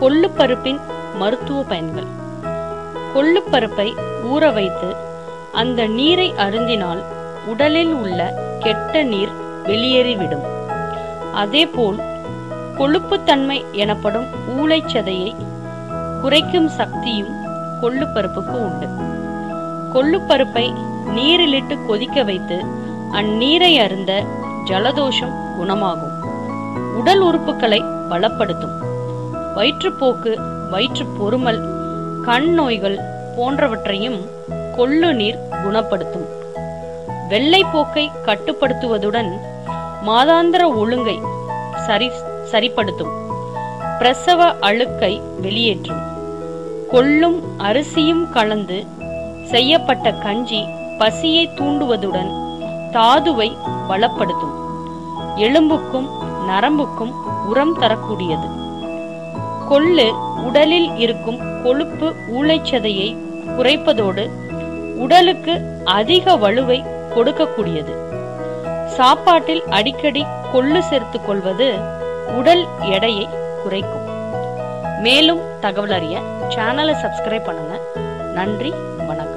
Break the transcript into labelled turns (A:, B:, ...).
A: கொள்ளுப்பருப்பின் மருத்துவ பயன்கள் கொள்ளுப்பருப்பை ஊற வைத்து அந்த நீரை அருந்தினால் உடலில் உள்ள கெட்ட நீர் வெளியேறிவிடும் அதேபோல் கொழுப்புத்தன்மை எனப்படும் ஊளைச்சதையை குறைக்கும் சக்தியும் கொள்ளுப்பருப்புக்கு உண்டு கொள்ளுப்பருப்பை நீரிலிட்டு கொதிக்க வைத்து அந்நீரை அருந்த ஜலதோஷம் குணமாகும் உடல் உறுப்புகளை பலப்படுத்தும் வயிற்றுப்போக்கு வயிற்று பொறுமல் கண் நோய்கள் போன்றவற்றையும் கொள்ளு நீர் குணப்படுத்தும் வெள்ளைப்போக்கை கட்டுப்படுத்துவதுடன் மாதாந்திர ஒழுங்கை சரி சரிப்படுத்தும் பிரசவ அழுக்கை வெளியேற்றும் கொள்ளும் அரிசியும் கலந்து செய்யப்பட்ட கஞ்சி பசியை தூண்டுவதுடன் தாதுவை பலப்படுத்தும் எலும்புக்கும் நரம்புக்கும் உரம் தரக்கூடியது கொள்ளு உடலில் இருக்கும் கொழுப்பு ஊளைச்சதையை குறைப்பதோடு உடலுக்கு அதிக வலுவை கொடுக்கக்கூடியது சாப்பாட்டில் அடிக்கடி கொள்ளு சேர்த்துக் கொள்வது உடல் எடையை குறைக்கும் மேலும் தகவல் அறிய சேனலை சப்ஸ்கிரைப் பண்ணுங்க நன்றி வணக்கம்